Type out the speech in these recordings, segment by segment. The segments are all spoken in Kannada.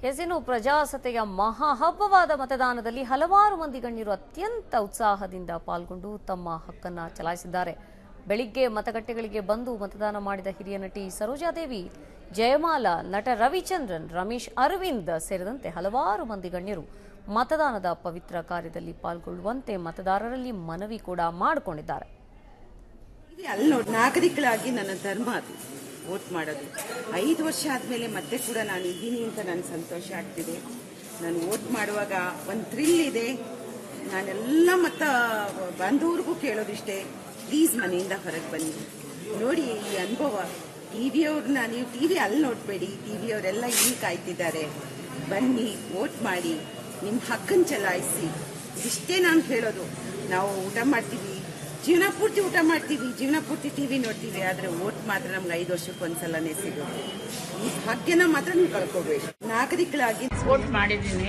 ಕೆಸಿನು ಪ್ರಜಾಸತ್ತೆಯ ಮಹಾ ಹಬ್ಬವಾದ ಮತದಾನದಲ್ಲಿ ಹಲವಾರು ಮಂದಿ ಗಣ್ಯರು ಅತ್ಯಂತ ಉತ್ಸಾಹದಿಂದ ಪಾಲ್ಗೊಂಡು ತಮ್ಮ ಹಕ್ಕನ್ನ ಚಲಾಯಿಸಿದ್ದಾರೆ ಬೆಳಿಗ್ಗೆ ಮತಗಟ್ಟೆಗಳಿಗೆ ಬಂದು ಮತದಾನ ಮಾಡಿದ ಹಿರಿಯ ನಟಿ ಸರೋಜಾದೇವಿ ಜಯಮಾಲಾ ನಟ ರವಿಚಂದ್ರನ್ ರಮೇಶ್ ಅರವಿಂದ್ ಸೇರಿದಂತೆ ಹಲವಾರು ಮಂದಿ ಗಣ್ಯರು ಮತದಾನದ ಪವಿತ್ರ ಕಾರ್ಯದಲ್ಲಿ ಪಾಲ್ಗೊಳ್ಳುವಂತೆ ಮತದಾರರಲ್ಲಿ ಮನವಿ ಕೂಡ ಮಾಡಿಕೊಂಡಿದ್ದಾರೆ ಇದೆ ಅಲ್ಲಿ ನೋಡಿ ನಾಗರಿಕಳಾಗಿ ನನ್ನ ಧರ್ಮ ಅದು ವೋಟ್ ಮಾಡೋದು ಐದು ವರ್ಷ ಆದಮೇಲೆ ಮತ್ತೆ ಕೂಡ ನಾನು ಇದ್ದೀನಿ ಅಂತ ನನಗೆ ಸಂತೋಷ ಆಗ್ತಿದೆ ನಾನು ವೋಟ್ ಮಾಡುವಾಗ ಒಂದು ಥ್ರಿಲ್ ಇದೆ ನಾನೆಲ್ಲ ಮತ್ತ ಬಂದವ್ರಿಗೂ ಕೇಳೋದಿಷ್ಟೇ ಪ್ಲೀಸ್ ಮನೆಯಿಂದ ಹೊರಗೆ ಬನ್ನಿ ನೋಡಿ ಈ ಅನುಭವ ಟಿ ವಿಯವ್ರನ್ನ ನೀವು ಟಿ ವಿ ಅಲ್ಲಿ ನೋಡಬೇಡಿ ಟಿ ವಿಯವರೆಲ್ಲ ಇಲ್ಲಿ ಕಾಯ್ತಿದ್ದಾರೆ ಬನ್ನಿ ವೋಟ್ ಮಾಡಿ ನಿಮ್ಮ ಹಕ್ಕನ್ನು ಚಲಾಯಿಸಿ ಇದಿಷ್ಟೇ ನಾನು ಹೇಳೋದು ನಾವು ಊಟ ಮಾಡ್ತೀವಿ ಜೀವನ ಪೂರ್ತಿ ಊಟ ಮಾಡ್ತೀವಿ ಜೀವನ ಪೂರ್ತಿ ಟಿವಿ ನೋಡ್ತೀವಿ ಆದ್ರೆ ಓಟ್ ಮಾತ್ರ ನಮ್ಗೆ ಐದು ವರ್ಷಕ್ಕೆ ಒಂದ್ಸಲನೇ ಸಿಗೋದು ಈ ಭಾಗ್ಯನ ಮಾತ್ರ ನೀವು ಕಳ್ಕೋಬೇಡಿ ನಾಗರಿಕಳಾಗಿ ವೋಟ್ ಮಾಡಿದ್ದೀನಿ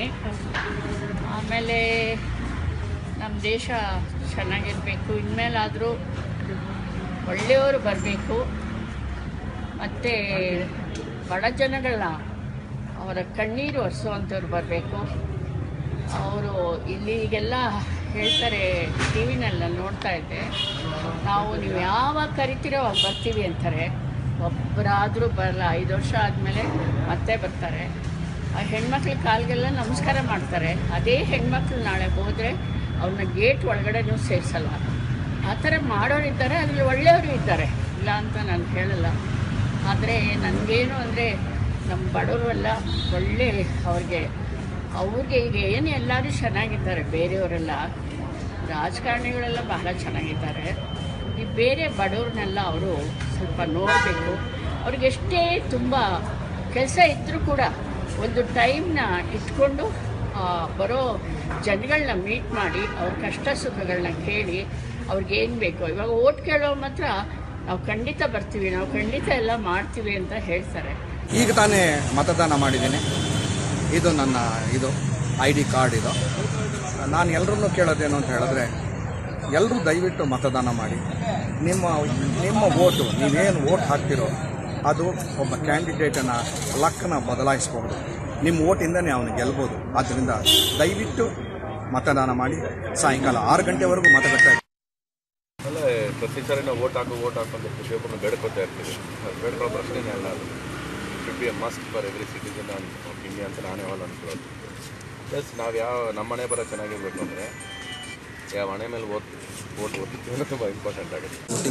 ಆಮೇಲೆ ನಮ್ಮ ದೇಶ ಚೆನ್ನಾಗಿರಬೇಕು ಇನ್ಮೇಲಾದರೂ ಒಳ್ಳೆಯವರು ಬರಬೇಕು ಮತ್ತು ಬಡ ಜನಗಳನ್ನ ಅವರ ಕಣ್ಣೀರು ಒರೆಸುವಂಥವ್ರು ಬರಬೇಕು ಅವರು ಇಲ್ಲಿ ಈಗೆಲ್ಲ ಹೇಳ್ತಾರೆ ಟಿ ವಿನೆಲ್ಲ ನೋಡ್ತಾ ಇದ್ದೆ ನಾವು ನೀವು ಯಾವಾಗ ಕರಿತೀರೋ ಅವಾಗ ಬರ್ತೀವಿ ಅಂತಾರೆ ಒಬ್ಬರಾದರೂ ಬರಲ್ಲ ಐದು ವರ್ಷ ಆದಮೇಲೆ ಮತ್ತೆ ಬರ್ತಾರೆ ಆ ಹೆಣ್ಮಕ್ಳ ಕಾಲಿಗೆಲ್ಲ ನಮಸ್ಕಾರ ಮಾಡ್ತಾರೆ ಅದೇ ಹೆಣ್ಮಕ್ಳು ನಾಳೆ ಹೋದರೆ ಅವ್ರನ್ನ ಗೇಟ್ ಒಳಗಡೆನೂ ಸೇರಿಸಲ್ಲ ಆ ಥರ ಮಾಡೋರಿದ್ದಾರೆ ಅದರಲ್ಲಿ ಒಳ್ಳೆಯವರು ಇದ್ದಾರೆ ಇಲ್ಲ ಅಂತ ನಾನು ಹೇಳಲ್ಲ ಆದರೆ ನನಗೇನು ಅಂದರೆ ನಮ್ಮ ಬಡವರೆಲ್ಲ ಒಳ್ಳೆ ಅವ್ರಿಗೆ ಅವ್ರಿಗೆ ಈಗ ಏನು ಎಲ್ಲರೂ ಚೆನ್ನಾಗಿದ್ದಾರೆ ಬೇರೆಯವರೆಲ್ಲ ರಾಜಕಾರಣಿಗಳೆಲ್ಲ ಬಹಳ ಚೆನ್ನಾಗಿದ್ದಾರೆ ಈ ಬೇರೆ ಬಡವ್ರನ್ನೆಲ್ಲ ಅವರು ಸ್ವಲ್ಪ ನೋಡಬೇಕು ಅವ್ರಿಗೆಷ್ಟೇ ತುಂಬ ಕೆಲಸ ಇದ್ದರೂ ಕೂಡ ಒಂದು ಟೈಮ್ನ ಇಟ್ಕೊಂಡು ಆ, ಬರೋ ಜನಗಳನ್ನ ಮೀಟ್ ಮಾಡಿ ಅವ್ರ ಕಷ್ಟ ಸುಖಗಳನ್ನ ಕೇಳಿ ಅವ್ರಿಗೆ ಏನು ಬೇಕು ಇವಾಗ ಓಟ್ ಕೇಳೋ ಮಾತ್ರ ನಾವು ಖಂಡಿತ ಬರ್ತೀವಿ ನಾವು ಖಂಡಿತ ಎಲ್ಲ ಮಾಡ್ತೀವಿ ಅಂತ ಹೇಳ್ತಾರೆ ಈಗ ತಾನೇ ಮತದಾನ ಮಾಡಿದ್ದೀನಿ ಇದು ನನ್ನ ಇದು ಐ ಡಿ ಕಾರ್ಡ್ ಇದು ನಾನು ಎಲ್ಲರನ್ನೂ ಕೇಳೋದೇನು ಅಂತ ಹೇಳಿದ್ರೆ ಎಲ್ಲರೂ ದಯವಿಟ್ಟು ಮತದಾನ ಮಾಡಿ ನಿಮ್ಮ ನಿಮ್ಮ ಓಟು ನೀವೇನು ಓಟ್ ಹಾಕ್ತಿರೋ ಅದು ಒಬ್ಬ ಕ್ಯಾಂಡಿಡೇಟನ ಲಕ್ಕನ ಬದಲಾಯಿಸಬಹುದು ನಿಮ್ಮ ಓಟಿಂದನೇ ಅವನು ಗೆಲ್ಬೋದು ಆದ್ದರಿಂದ ದಯವಿಟ್ಟು ಮತದಾನ ಮಾಡಿ ಸಾಯಂಕಾಲ ಆರು ಗಂಟೆವರೆಗೂ ಮತಗಟ್ಟೆ ಅಲ್ಲ ಪ್ರತಿ ಸಾರಿ ನಾವು ಓಟ್ ಹಾಕು ಓಟ್ ಹಾಕು ಅಂತ ಪ್ರತಿಯೊಬ್ಬರನ್ನು ಬೇಡ್ಕೊತಾ ಇರ್ತೀವಿ ಅದು ಬೇಡ್ಕೊಳ್ಳೋ ಪ್ರಶ್ನೆನೇ ಅಲ್ಲ ಅದು should be a must for every citizen of India ಅಂತ ನಾನೇ ಯಾವಾಗ ಅನ್ಕೊಳ್ಳೋದು ಪ್ಲಸ್ ನಾವು ಯಾವ ನಮ್ಮ ಮನೆ ಬರೋ ಚೆನ್ನಾಗಿರ್ಬೇಕು ಅಂದರೆ ಯಾವ ಹಣೆ ಮೇಲೆ ಓದ್ ಓಟ್ ಓದ್ತೀವಿ ಅನ್ನೋದು ತುಂಬ ಇಂಪಾರ್ಟೆಂಟ್ ಆಗುತ್ತೆ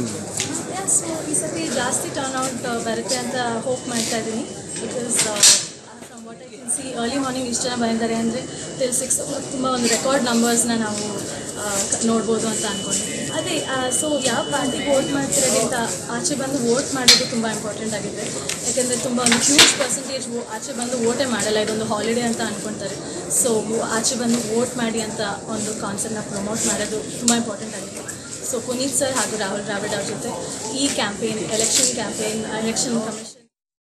ಸೊ ಈ ಸತಿ ಜಾಸ್ತಿ ಟರ್ನ್ಔಟ್ ಬರುತ್ತೆ ಅಂತ ಹೋಪ್ ಮಾಡ್ತಾ ಇದ್ದೀನಿ because from what I can see early morning ಇಷ್ಟು ಜನ ಬಂದಿದ್ದಾರೆ ಅಂದರೆ ಟಿಲ್ ಸಿಕ್ಸ್ ತುಂಬ ಒಂದು ರೆಕಾರ್ಡ್ ನಂಬರ್ಸ್ನ ನಾವು ಆ, ಕ- ನೋಡ್ಬೋದು ಅಂತ ಅಂದ್ಕೊಂಡಿದ್ದೀನಿ ಅದೇ ಸೊ ಯಾವ ಪಾರ್ಟಿಗೆ ವೋಟ್ ಮಾಡ್ತಿರೋದು ಅಂತ ಆಚೆ ಬಂದು ವೋಟ್ ಮಾಡೋದು ತುಂಬ ಇಂಪಾರ್ಟೆಂಟ್ ಆಗಿದೆ ಯಾಕೆಂದರೆ ತುಂಬ ಒಂದು ಹ್ಯೂಜ್ ಪರ್ಸೆಂಟೇಜ್ ಆಚೆ ಬಂದು ವೋಟೇ ಮಾಡಲ್ಲ ಇದೊಂದು ಹಾಲಿಡೇ ಅಂತ ಅಂದ್ಕೊಳ್ತಾರೆ ಸೊ ಆಚೆ ಬಂದು ವೋಟ್ ಮಾಡಿ ಅಂತ ಒಂದು ಕಾನ್ಸೆಪ್ಟ್ನ ಪ್ರಮೋಟ್ ಮಾಡೋದು ತುಂಬ ಇಂಪಾರ್ಟೆಂಟ್ ಆಗಿದೆ ಸೊ ಪುನೀತ್ ಸರ್ ಹಾಗೂ ರಾಹುಲ್ ದ್ರಾವಿಡ್ ಅವ್ರ ಜೊತೆ ಈ campaign election campaign election commission